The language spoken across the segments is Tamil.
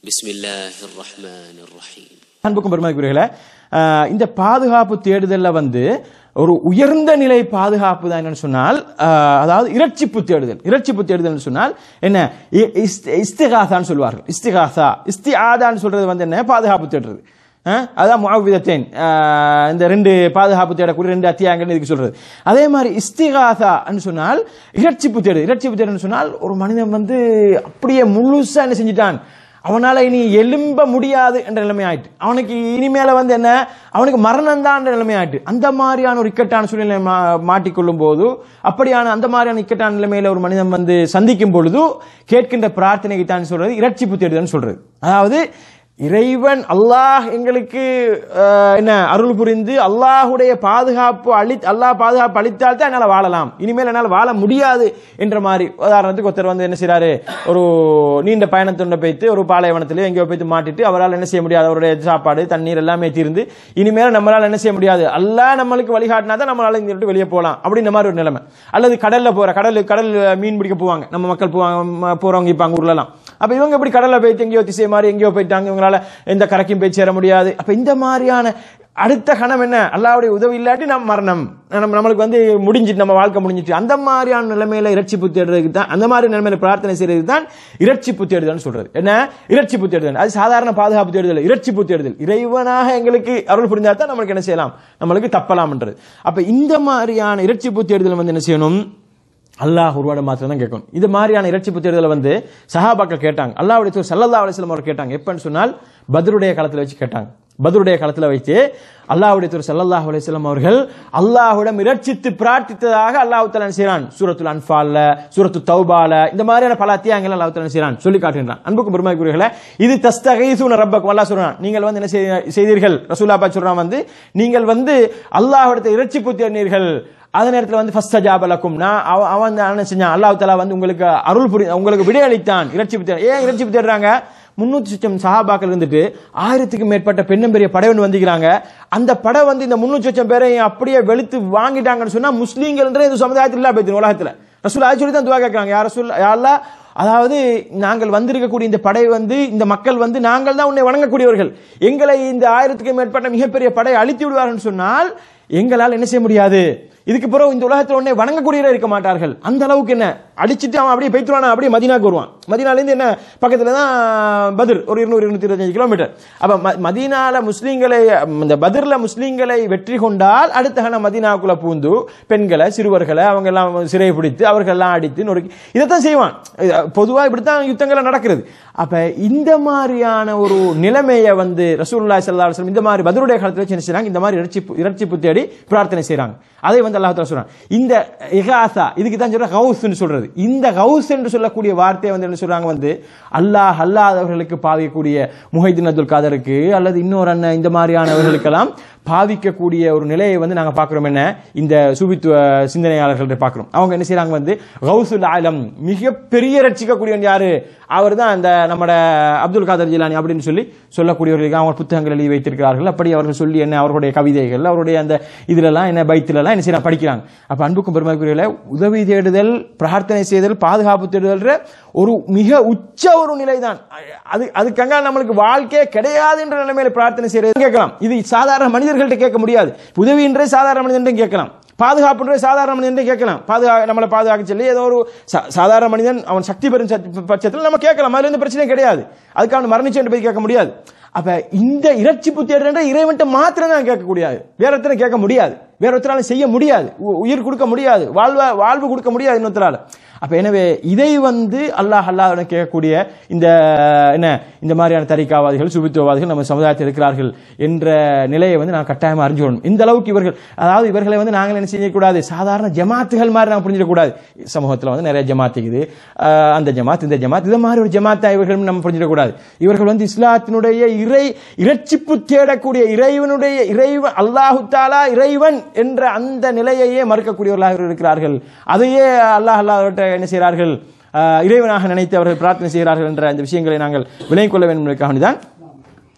بسم الله الرحمن الرحيم அன்புக்கும் பெருமதிக்குரியர்களே ஆஹ் இந்த பாதுகாப்பு தேடுதல்ல வந்து ஒரு உயர்ந்த நிலை பாதுகாப்பு தான் என்னன்னு சொன்னால் ஆஹ் அதாவது இரட்சிப்பு தேடுதல் இரட்சிப்பு தேடுதல்னு சொன்னால் என்ன இ- இஸ்த்- இஸ்திகாசான்னு சொல்வார்கள் இஸ்திகாசா இஸ்திஆதான்னு சொல்றது வந்து என்ன பாதுகாப்பு தேடுறது ஆஹ் அதான் முஅவ்விதத்தேன் ஆஹ் இந்த ரெண்டு பாதுகாப்பு தேடக்கூடிய ரெண்டு அத்தியாயங்கள் இதுக்கு சொல்றது அதே மாதிரி இஸ்திகாசான்னு சொன்னால் இரட்சிப்பு தேடு இரட்சிப்பு தேடுன்னு சொன்னால் ஒரு மனிதன் வந்து அப்படியே முழுசா என்ன செஞ்சிட்டான் அவனால இனி எலும்ப முடியாது என்ற நிலைமை ஆயிட்டு அவனுக்கு இனிமேல வந்து என்ன அவனுக்கு மரணம் தான் நிலைமை ஆயிட்டு அந்த மாதிரியான ஒரு இக்கட்டான சூழ்நிலை மா- மாட்டிக்கொள்ளும் போது அப்படியான அந்த மாதிரியான இக்கட்டான நிலைமையில ஒரு மனிதன் வந்து சந்திக்கும் பொழுது கேட்கின்ற பிரார்த்தனைக்கு தான் சொல்றது இரட்சிப்பு தேடுதல்னு சொல்றது அதாவது இறைவன் அல்லாஹ் எங்களுக்கு அஹ், என்ன அருள் புரிந்து அல்லாஹுடைய பாதுகாப்பு அளி அல்லாஹ் பாதுகாப்பு அளித்தால் தான் என்னால் வாழலாம் இனிமேல் என்னால் வாழ முடியாது என்ற மாதிரி உதாரணத்துக்கு ஒருத்தர் வந்து என்ன செய்றாரு ஒரு நீண்ட பயணத்துண்ட போய்த்து ஒரு பாலைவனத்தில் எங்கேயோ போய்த்து மாட்டிட்டு அவரால் என்ன செய்ய முடியாது அவருடைய சாப்பாடு தண்ணீர் எல்லாமே தீர்ந்து இனிமேல் நம்மளால் என்ன செய்ய முடியாது அல்லாஹ் நம்மளுக்கு வழிகாட்டினா தான் நம்மளால இங்க விட்டு வெளியே போகலாம் அப்படின்ற மாதிரி ஒரு நிலைமை அல்லது கடல்ல போற கடல் கடல் மீன் பிடிக்க போவாங்க நம்ம மக்கள் போவாங்க ம- போறவங்க இப்ப அங்க ஊர்லலாம் அப்ப இவங்க இப்படி கடல்ல போயிட்டு எங்கேயோ திசை மாதிரி எங்கேயோ போயிட்டாங்க இவங்களால எந்த கரைக்கும் போய் சேர முடியாது அப்ப இந்த மாதிரியான அடுத்த கணம் என்ன அல்லாவுடைய உதவி இல்லாட்டி நம்ம மரணம் நம்ம நம்மளுக்கு வந்து முடிஞ்சிட்டு நம்ம வாழ்க்கை முடிஞ்சிட்டு அந்த மாதிரியான நிலைமையில இரட்சிப்பு தேடுறதுக்கு தான் அந்த மாதிரி நிலைமையில பிரார்த்தனை செய்யறதுக்கு தான் இரட்சிப்பு தேடுதல்னு சொல்றது என்ன இரட்சிப்பு தேடுதல் அது சாதாரண பாதுகாப்பு தேடுதல் இரட்சிப்பு தேடுதல் இறைவனாக எங்களுக்கு அருள் புரிந்தா தான் நம்மளுக்கு என்ன செய்யலாம் நம்மளுக்கு தப்பலாம்ன்றது அப்ப இந்த மாதிரியான இரட்சிப்பு தேடுதல் வந்து என்ன செய்யணும் அல்லாஹ் ஒருவாட மாத்திரம் தான் கேட்கணும் இது மாதிரியான இரட்சிப்பு தேடுதலை வந்து சஹாபாக்கள் கேட்டாங்க அல்லாஹ்வுடைய தூதர் ஸல்லல்லாஹு அலைஹி வஸல்லம் அவர் கேட்டாங்க எப்பன்னு சொன்னால் பத்ருடைய காலத்துல வச்சு கேட்டாங்க பத்ருடைய காலத்துல வச்சு அல்லாஹ்வுடைய தூதர் ஸல்லல்லாஹு அலைஹி வஸல்லம் அவர்கள் அல்லாஹ்விடம் இரட்சித்து பிரார்த்தித்ததாக அல்லாஹ் தஆலா என்ன செய்றான் சூரத்துல் அன்ஃபால்ல சூரத்து தௌபால இந்த மாதிரியான பல அத்தியாயங்கள் அல்லாஹ் தஆலா என்ன செய்றான் சொல்லி காட்டுகின்றான் அன்புக்கும் பெருமைக்குரியர்களே இது தஸ்தகீசுன ரப்பக்கும் அல்லாஹ் சொல்றான் நீங்கள் வந்து என்ன செய்ய- செய்தீர்கள் ரசூலுல்லாஹ் பாக் சொல்றான் வந்து நீங்கள் வந்து அல்லாஹ்விடத்தை இரட்சிப்பு தேடினீர்கள் அதே நேரத்தில் வந்து ஃபஸ்ட் ஜாபலக்கும் நான் அவ- அவன் வந்து என்ன செஞ்சான் அல்லாஹ் தலா வந்து உங்களுக்கு அருள் புரி உங்களுக்கு விடையளித்தான் இரட்சிப்பு தேட ஏன் இரட்சிப்பு தேடுறாங்க முன்னூத்தி சுச்சம் சஹாபாக்கள் இருந்துட்டு ஆயிரத்துக்கும் மேற்பட்ட பெண்ணும் பெரிய படை ஒன்று வந்துக்கிறாங்க அந்த படை வந்து இந்த முன்னூத்தி சுச்சம் பேரையும் அப்படியே வெளுத்து வாங்கிட்டாங்கன்னு சொன்னா முஸ்லீம்கள்ன்ற இந்த சமுதாயத்தில் இல்ல போயிடுது உலகத்துல ரசூல் ஆய் சொல்லி தான் துவா கேட்கறாங்க யார் ரசூல் யாரெல்லாம் அதாவது நாங்கள் வந்திருக்கக்கூடிய இந்த படை வந்து இந்த மக்கள் வந்து நாங்கள் தான் உன்னை வணங்கக்கூடியவர்கள் எங்களை இந்த ஆயிரத்துக்கும் மேற்பட்ட மிகப்பெரிய படை அழித்து விடுவார்கள் சொன்னால் எங்களால் என்ன செய்ய முடியாது இதுக்கு பிறகு இந்த உலகத்தில் உடனே வணங்கக்கூடியவரே இருக்க மாட்டார்கள் அந்த அளவுக்கு என்ன அடிச்சிட்டு அவன் அப்படியே போய்த்துவானா அப்படியே மதீனாக்கு வருவான் மதீனால இருந்து என்ன பக்கத்துல தான் பத்ர் ஒரு இருநூறு இருநூத்தி இருபத்தஞ்சு கிலோமீட்டர் அப்ப ம- மதீனால முஸ்லீம்களை இந்த பத்ர்ல முஸ்லீம்களை வெற்றி கொண்டால் அடுத்த கணம் மதீனாக்குள்ள பூந்து பெண்களை சிறுவர்களை அவங்க எல்லாம் சிறை பிடித்து அவர்கள் எல்லாம் அடித்து நொறுக்கி இதைத்தான் செய்வான் இது பொதுவா இப்படித்தான் யுத்தங்கள் நடக்கிறது அப்ப இந்த மாதிரியான ஒரு நிலைமையை வந்து ரசூலுல்லாஹி ஸல்லல்லாஹு அலைஹி வஸல்லம் இந்த மாதிரி பத்ருடைய காலத்துல வச்சு என்ன செய்றாங்க இந்த மாதிரி இரட்சிப்பு இரட்சிப்பு தேடி பிரார்த்தனை செய்றாங்க அதை வந்து அல்லாஹ் தஆலா சொல்றான் இந்த இகாசா இதுக்கு தான் சொல்ற ஹவுஸ்னு சொல்றது இந்த ஹவுஸ் என்று சொல்லக்கூடிய வார்த்தையை வந்து என்ன சொல்றாங்க வந்து அல்லாஹ் அல்லாதவர்களுக்கு பாவிக்கக்கூடிய முஹைதீன் அப்துல் காதருக்கு அல்லது இன்னொரு அண்ணன் இந்த மாதிரியானவர்களுக்கெல்லாம் பாவிக்கக்கூடிய ஒரு நிலையை வந்து நாங்க பார்க்கிறோம் என்ன இந்த சுபித்துவ சிந்தனையாளர்கள்ட்ட பார்க்கிறோம் அவங்க என்ன செய்றாங்க வந்து கௌசுல் ஆலம் மிக பெரிய ரட்சிக்கக்கூடியவன் யாரு அவர் தான் அந்த நம்மட அப்துல் காதர் ஜிலானி அப்படின்னு சொல்லி சொல்லக்கூடியவர்களுக்கு அவங்க புத்தகங்கள் எழுதி வைத்திருக்கிறார்கள் அப்படி அவர்கள் சொல்லி என்ன அவருடைய கவிதைகள் அவருடைய அந்த இதுலலாம் என்ன பைத்திலலாம் என்ன செய்யலாம் படிக்கிறாங்க அப்ப அன்புக்கும் பெருமைக்குரியல உதவி தேடுதல் பிரார்த்தனை செய்தல் பாதுகாப்பு தேடுதல்ன்ற ஒரு மிக உச்ச ஒரு நிலைதான் அது அதுக்காக நம்மளுக்கு வாழ்க்கையே கிடையாது என்ற நிலைமையில பிரார்த்தனை செய்யறது கேட்கலாம் இது சாதாரண மனிதர்கள்ட்ட கேட்க முடியாது உதவின்றே சாதாரண மனிதன் கேட்கலாம் பாதுகாப்புன்ற சாதாரண மனிதன் கேட்கலாம் பாதுகா நம்மளை பாதுகாக்க சொல்லி ஏதோ ஒரு சா- சாதாரண மனிதன் அவன் சக்தி பெறும் சத்- பட்சத்தில் நம்ம கேட்கலாம் அதுல இருந்து பிரச்சனை கிடையாது அதுக்கு அவன் மரணிச்சு போய் கேட்க முடியாது அப்ப இந்த இறைச்சிப்பு தேடுற இறைவன்ட்ட மாத்திரம் தான் கேட்கக்கூடியது வேற ஒருத்தரை கேட்க முடியாது வேற ஒருத்தரால செய்ய முடியாது உ- உயிர் கொடுக்க முடியாது வாழ்வ வாழ்வு கொடுக்க முடியாது இன்னொருத்தரால அப்ப எனவே இதை வந்து அல்லாஹ் அல்லாஹ் கேட்கக்கூடிய இந்த என்ன இந்த மாதிரியான தரிகாவாதிகள் சுபித்துவவாதிகள் நம்ம சமுதாயத்தில் இருக்கிறார்கள் என்ற நிலையை வந்து நான் கட்டாயமா அறிஞ்சுக்கணும் இந்த அளவுக்கு இவர்கள் அதாவது இவர்களை வந்து நாங்கள் என்ன செய்யக்கூடாது சாதாரண ஜமாத்துகள் மாதிரி நாங்கள் புரிஞ்சிடக்கூடாது சமூகத்தில் வந்து நிறைய ஜமாத் இருக்குது ஆஹ் அந்த ஜமாத் இந்த ஜமாத் இது மாதிரி ஒரு ஜமாத்தா இவர்கள் நம்ம புரிஞ்சிடக்கூடாது இவர்கள் வந்து இஸ்லாத்தினுடைய இறை இறைச்சிப்பு தேடக்கூடிய இறைவனுடைய இறைவன் அல்லாஹு தாலா இறைவன் என்ற அந்த நிலையையே மறுக்கக்கூடியவர்களாக இவர்கள் இருக்கிறார்கள் அதையே அல்லாஹ் அல்லாஹ் என்ன செய்கிறார்கள் ஆஹ் இறைவனாக நினைத்து அவர்கள் பிரார்த்தனை செய்கிறார்கள் என்ற இந்த விஷயங்களை நாங்கள் விளங்கிக் கொள்ள வேண்டும் என்பதற்காக தான்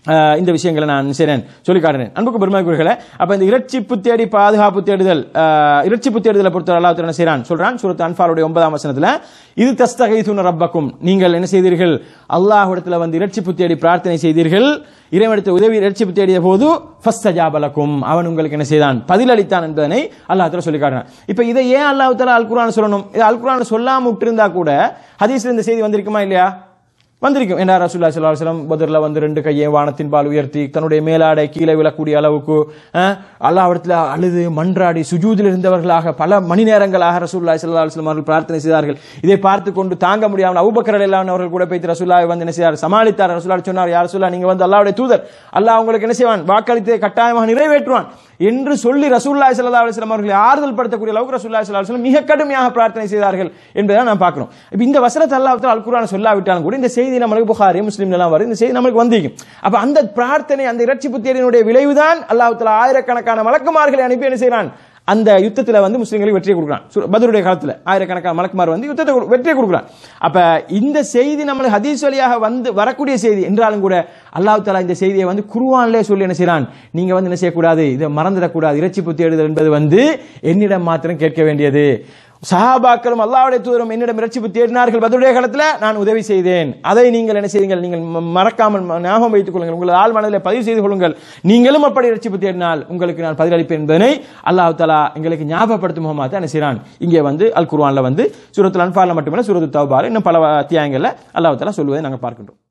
ஆஹ் இந்த விஷயங்களை நான் செய்றேன் சொல்லி காட்டுறேன் அன்புக்கு பெருமைக்குரியர்களே அப்ப இந்த இறைச்சிப்பு தேடி பாதுகாப்பு தேடுதல் ஆஹ் இறைச்சிப்பு தேடுதலை பொறுத்தவரை அல்லாஹ் என்ன செய்றான் சொல்றான் சூரத் அன்பாலுடைய ஒன்பதாம் வசனத்துல இது தஸ்தகைதுன ரப்பக்கும் நீங்கள் என்ன செய்தீர்கள் அல்லாஹ்விடத்துல வந்து இறைச்சிப்பு தேடி பிரார்த்தனை செய்தீர்கள் இறைவனிடத்தில் உதவி இறைச்சிப்பு தேடிய போது ஃபஸ்தஜாபலக்கும் அவன் உங்களுக்கு என்ன செய்தான் பதிலளித்தான் என்பதனை அல்லாஹ் தஆலா சொல்லி காட்டுறான் இப்ப இதை ஏன் அல்லாஹ் தஆலா அல் குர்ஆன் சொல்லணும் இது அல் குர்ஆன் சொல்லாம விட்டிருந்தா கூட ஹதீஸ்ல இந்த செய்தி வந்திருக்குமா இல்லையா வந்திருக்கும் என்ன ரசூல்லா ஸல்லல்லாஹு அலைஹி வஸல்லம் பத்ர்ல வந்து ரெண்டு கையை வானத்தின் பால் உயர்த்தி தன்னுடைய மேலாடை கீழே விழக்கூடிய அளவுக்கு அஹ், அல்லாஹ்விடத்தில் அழுது மன்றாடி சுஜூதில் இருந்தவர்களாக பல மணி நேரங்களாக ரசூலுல்லாஹி ஸல்லல்லாஹு அலைஹி வஸல்லம் அவர்கள் பிரார்த்தனை செய்தார்கள் இதை பார்த்து கொண்டு தாங்க முடியாமல் அபூபக்கர் ரலியல்லாஹு அவர்கள் கூட போய் ரசூலுல்லாஹி வந்து என்ன செய்தார் சமாளித்தார் ரசூலுல்லாஹி சொன்னார் யார் ரசூலுல்லாஹ் நீங்க வந்து அல்லாஹ்வுடைய தூதர் அல்லாஹ் உங்களுக்கு என்ன செய்வான் வாக்களித்து கட்டாயமாக நிறைவேற்றுவான் என்று சொல்லி ரசூலுல்லாஹி ஸல்லல்லாஹு அலைஹி வஸல்லம் அவர்களை ஆறுதல் படுத்தக்கூடிய அளவுக்கு ரசூலுல்லாஹி ஸல்லல்லாஹு அலைஹி வஸல்லம் மிக கடுமையாக பிரார்த்தனை செய்தார்கள் என்பதை நான் பார்க்கிறோம் இப்ப இந்த வசனத்தை அல்லாஹ் தஆலா அல் குர்ஆன் சொல்லாவிட்டாலும் கூட இந்த செய்தி நம்மளுக்கு புகாரி முஸ்லிம்ல எல்லாம் வருது இந்த செய்தி நம்மளுக்கு வந்திருக்கும் அப்ப அந்த பிரார்த்தனை அந்த இறைச்சி புத்தியனுடைய விளைவுதான் அல்லாஹ் தஆலா ஆயிரக்கணக்கான மலக்குமார்களை அனுப்பி என்ன செய்றான் அந்த யுத்தத்துல வந்து முஸ்லிம்களுக்கு வெற்றியை கொடுக்குறான் சு- பத்ருடைய காலத்துல ஆயிரக்கணக்கான மலக்குமார் வந்து யுத்தத்தை கொடு- வெற்றியை கொடுக்குறான் அப்ப இந்த செய்தி நம்மளுக்கு ஹதீஸ் வழியாக வந்து வரக்கூடிய செய்தி என்றாலும் கூட அல்லாஹ் தஆலா இந்த செய்தியை வந்து குர்ஆன்லே சொல்லி என்ன செய்றான் நீங்க வந்து என்ன செய்யக்கூடாது இதை மறந்துடக்கூடாது இறைச்சி புத்தி எழுதல் என்பது வந்து என்னிடம் மாத்திரம் கேட்க வேண்டியது சஹாபாக்களும் அல்லாஹ்வுடைய தூதரும் என்னிடம் இறைச்சிப்பு தேடினார்கள் பதிலுடைய காலத்தில் நான் உதவி செய்தேன் அதை நீங்கள் என்ன செய்யுங்கள் நீங்கள் ம- மறக்காமல் ம- ஞாபகம் வைத்துக் கொள்ளுங்கள் உங்கள் ஆள் மனதில் பதிவு செய்து கொள்ளுங்கள் நீங்களும் அப்படி இறைச்சிப்பு தேடினால் உங்களுக்கு நான் பதிலளிப்பேன் என்பதனை அல்லாஹ் தஆலா எங்களுக்கு ஞாபகப்படுத்தும் முகமாக என்ன செய்றான் இங்கே வந்து அல் குர்ஆன்ல வந்து சூரத்துல் அன்ஃபால்ல மட்டுமல்ல சூரத்து தௌபால இன்னும் பல அத்தியாயங்கள்ல அல்லாஹ் தஆலா சொல்வதை நாங்கள் பார்க்கின்றோம்